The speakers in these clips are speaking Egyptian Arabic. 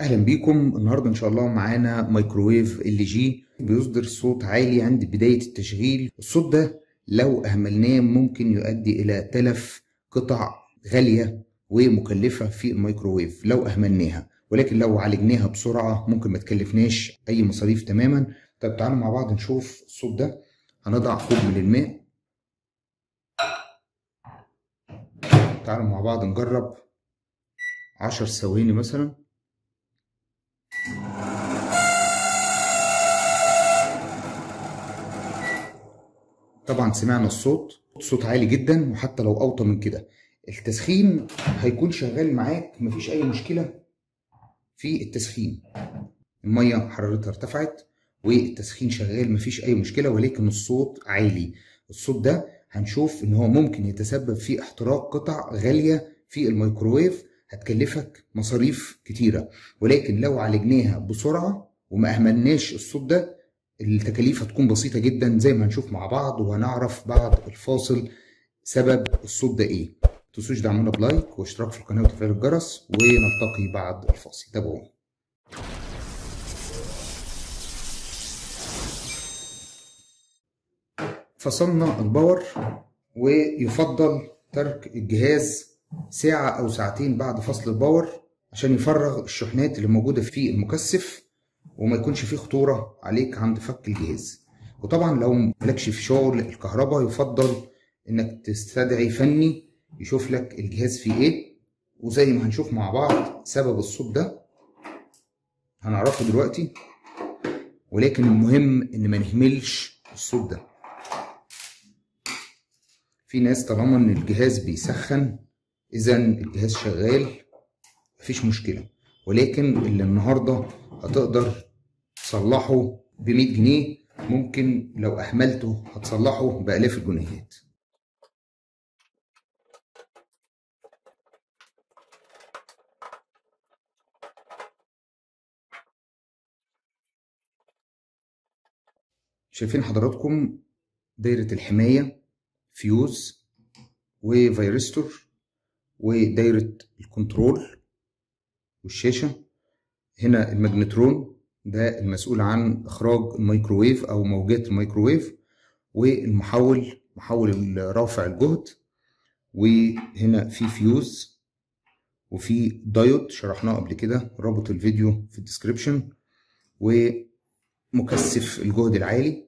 اهلا بيكم النهارده ان شاء الله معانا مايكروويف ال جي بيصدر صوت عالي عند بدايه التشغيل الصوت ده لو اهملناه ممكن يؤدي الى تلف قطع غاليه ومكلفه في الميكروويف لو اهملناها ولكن لو عالجناها بسرعه ممكن ما تكلفناش اي مصاريف تماما طب تعالوا مع بعض نشوف الصوت ده هنضع كوب من الماء تعالوا مع بعض نجرب عشر ثواني مثلا طبعا سمعنا الصوت صوت عالي جدا وحتى لو اوطى من كده التسخين هيكون شغال معاك مفيش اي مشكله في التسخين الميه حرارتها ارتفعت والتسخين شغال مفيش اي مشكله ولكن الصوت عالي الصوت ده هنشوف ان هو ممكن يتسبب في احتراق قطع غاليه في الميكروويف هتكلفك مصاريف كتيره ولكن لو عالجناها بسرعه وما اهملناش الصوت ده التكاليف هتكون بسيطه جدا زي ما هنشوف مع بعض وهنعرف بعد الفاصل سبب الصوت ده ايه تنسوش دعمونا بلايك واشتراك في القناه وتفعيل الجرس ونلتقي بعد الفاصل تابعونا فصلنا الباور ويفضل ترك الجهاز ساعة أو ساعتين بعد فصل الباور عشان يفرغ الشحنات اللي موجودة في المكثف وما يكونش فيه خطورة عليك عند فك الجهاز وطبعا لو مالكش في شغل الكهرباء يفضل انك تستدعي فني يشوف لك الجهاز فيه ايه وزي ما هنشوف مع بعض سبب الصوت ده هنعرفه دلوقتي ولكن المهم ان ما نهملش الصوت ده في ناس طالما ان الجهاز بيسخن اذا الجهاز شغال مفيش مشكله ولكن اللي النهارده هتقدر تصلحه ب 100 جنيه ممكن لو اهملته هتصلحه بالاف الجنيهات شايفين حضراتكم دايرة الحماية فيوز وفيرستور ودايرة الكنترول والشاشة هنا الماجنترون ده المسؤول عن إخراج الميكروويف أو موجات الميكروويف والمحول محول رافع الجهد وهنا في فيوز وفي دايود شرحناه قبل كده رابط الفيديو في الديسكريبشن ومكثف الجهد العالي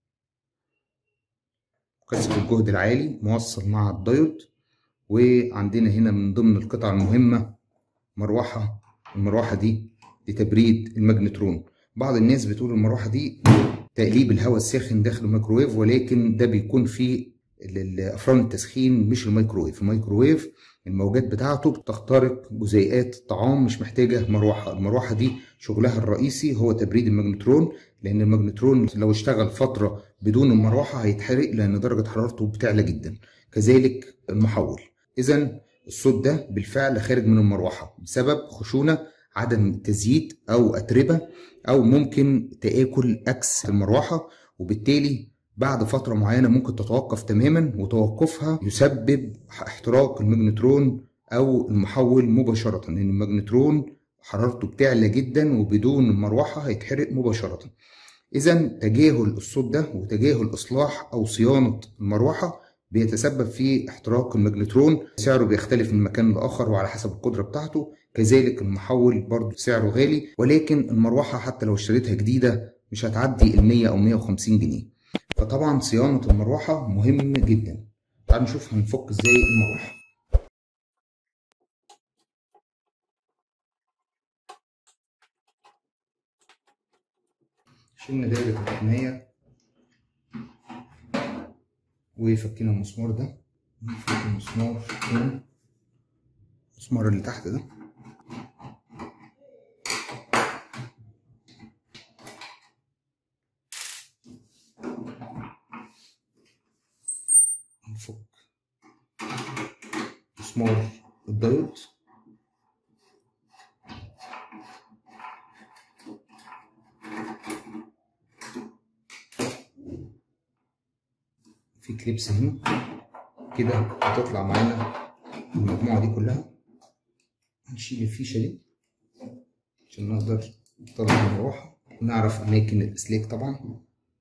مكثف الجهد العالي موصل مع الدايود وعندنا هنا من ضمن القطع المهمة مروحة المروحة دي لتبريد الماجنترون بعض الناس بتقول المروحة دي تقليب الهواء الساخن داخل الميكروويف ولكن ده بيكون في افران التسخين مش الميكروويف الميكروويف الموجات بتاعته بتخترق جزيئات الطعام مش محتاجة مروحة المروحة دي شغلها الرئيسي هو تبريد الماجنترون لأن الماجنترون لو اشتغل فترة بدون المروحة هيتحرق لأن درجة حرارته بتعلى جدا كذلك المحول إذا الصوت ده بالفعل خارج من المروحة بسبب خشونة عدم تزييت أو أتربة أو ممكن تآكل أكس المروحة وبالتالي بعد فترة معينة ممكن تتوقف تماما وتوقفها يسبب احتراق الماجنترون أو المحول مباشرة لأن الماجنترون حرارته بتعلى جدا وبدون المروحة هيتحرق مباشرة إذا تجاهل الصوت ده وتجاهل إصلاح أو صيانة المروحة بيتسبب في احتراق الماجنترون سعره بيختلف من مكان لآخر وعلى حسب القدرة بتاعته كذلك المحول برضه سعره غالي ولكن المروحة حتى لو اشتريتها جديدة مش هتعدي ال 100 أو 150 جنيه فطبعا صيانة المروحة مهم جدا تعالوا نشوف هنفك ازاي المروحة شلنا دايرة الحماية وفكينا المسمار ده نفك المسمار هنا المسمار اللي تحت ده نفك مسمار الدايود في كليبس هنا كده هتطلع معانا المجموعة دي كلها هنشيل الفيشة دي عشان نقدر نطلع المروحة ونعرف أماكن الأسلاك طبعا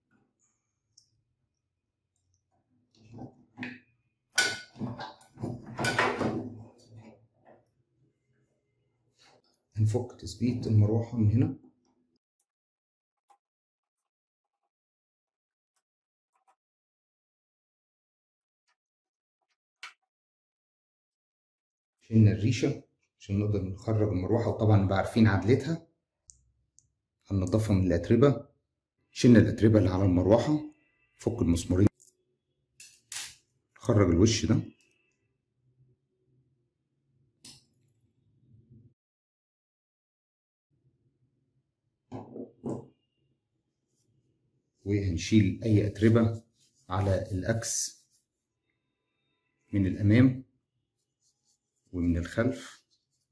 هنفك تثبيت المروحة من هنا شلنا الريشة عشان نقدر نخرج المروحة وطبعا نبقى عارفين عدلتها هننضفها من الأتربة شلنا الأتربة اللي على المروحة فك المسمارين نخرج الوش ده وهنشيل أي أتربة على الأكس من الأمام ومن الخلف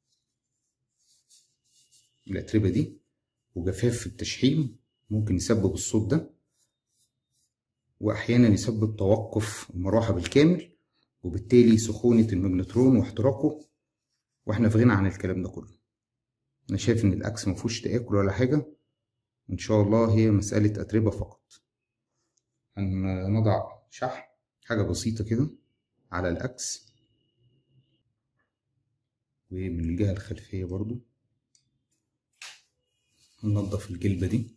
الأتربة دي وجفاف في التشحيم ممكن يسبب الصوت ده وأحيانا يسبب توقف المروحة بالكامل وبالتالي سخونة الماجنترون واحتراقه واحنا في غنى عن الكلام ده كله أنا شايف إن الأكس مفهوش تآكل ولا حاجة إن شاء الله هي مسألة أتربة فقط هنضع شحم حاجة بسيطة كده على الأكس ومن الجهة الخلفية برضو ننضف الجلبة دي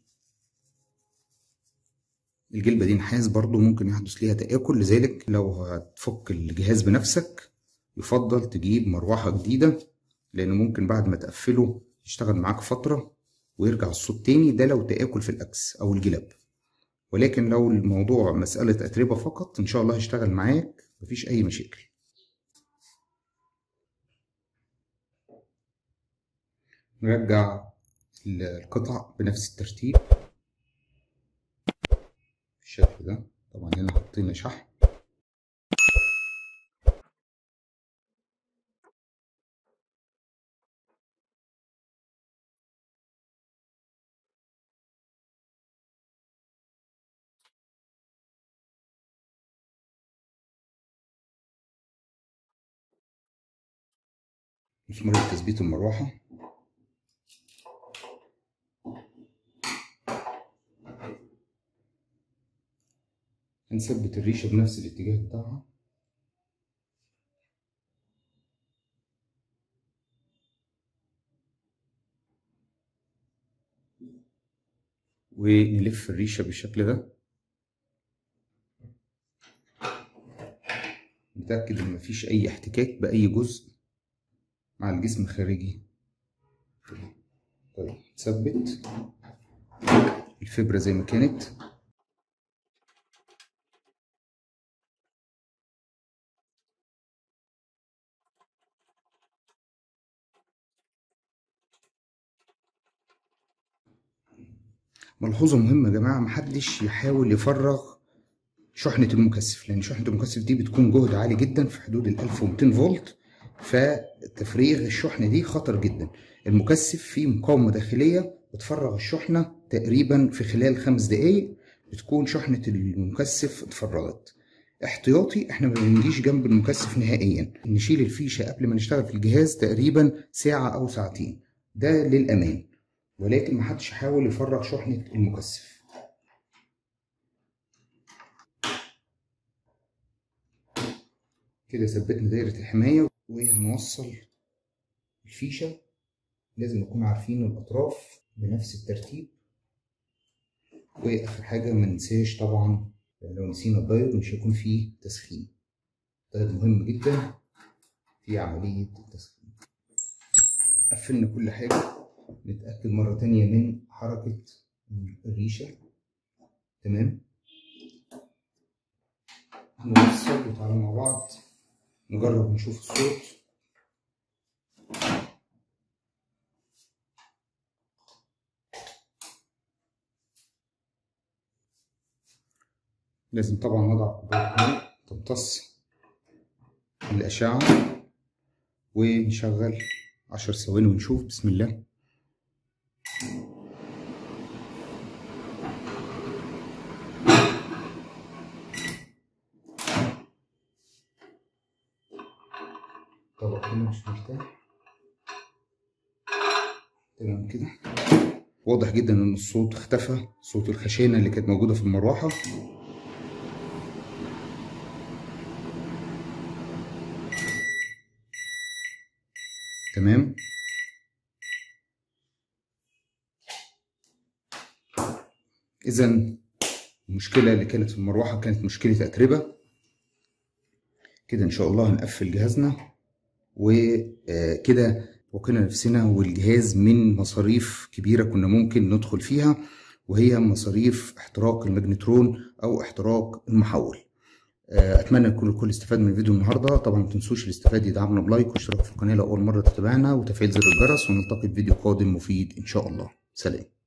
الجلبة دي نحاس برضو ممكن يحدث ليها تآكل لذلك لو هتفك الجهاز بنفسك يفضل تجيب مروحة جديدة لأن ممكن بعد ما تقفله يشتغل معاك فترة ويرجع الصوت تاني ده لو تآكل في الأكس أو الجلاب ولكن لو الموضوع مسألة أتربة فقط إن شاء الله هيشتغل معاك مفيش أي مشاكل نرجع القطع بنفس الترتيب بالشكل ده طبعا هنا حطينا شحم مسمار تثبيت المروحة هنثبت الريشة بنفس الاتجاه بتاعها ونلف الريشة بالشكل ده نتأكد إن مفيش أي احتكاك بأي جزء مع الجسم الخارجي طيب نثبت الفبرة زي ما كانت ملحوظة مهمة يا جماعة محدش يحاول يفرغ شحنة المكثف لأن شحنة المكثف دي بتكون جهد عالي جدا في حدود ال 1200 فولت فتفريغ الشحنة دي خطر جدا المكثف فيه مقاومة داخلية بتفرغ الشحنة تقريبا في خلال خمس دقايق بتكون شحنة المكثف اتفرغت احتياطي احنا ما بنجيش جنب المكثف نهائيا نشيل الفيشة قبل ما نشتغل في الجهاز تقريبا ساعة أو ساعتين ده للأمان ولكن محدش يحاول يفرغ شحنة المكثف كده ثبتنا دايرة الحماية وهنوصل الفيشة لازم نكون عارفين الأطراف بنفس الترتيب وآخر حاجة مننساش طبعا لو نسينا الدايود مش هيكون فيه تسخين الدايود مهم جدا في عملية التسخين قفلنا كل حاجة نتأكد مرة تانية من حركة الريشة تمام نوصل وتعالى مع بعض نجرب نشوف الصوت لازم طبعا نضع كوباية ماء تمتص الأشعة ونشغل عشر ثواني ونشوف بسم الله طبق هنا مش مرتاح تمام كده واضح جدا ان الصوت اختفى صوت الخشانه اللي كانت موجوده في المروحه تمام اذا المشكله اللي كانت في المروحه كانت مشكله اتربه كده ان شاء الله هنقفل جهازنا وكده وقينا نفسنا والجهاز من مصاريف كبيره كنا ممكن ندخل فيها وهي مصاريف احتراق الماجنترون او احتراق المحول اتمنى يكون الكل استفاد من الفيديو النهارده طبعا ما تنسوش الاستفاده يدعمنا بلايك واشتراك في القناه لاول مره تتابعنا وتفعيل زر الجرس ونلتقي في فيديو قادم مفيد ان شاء الله سلام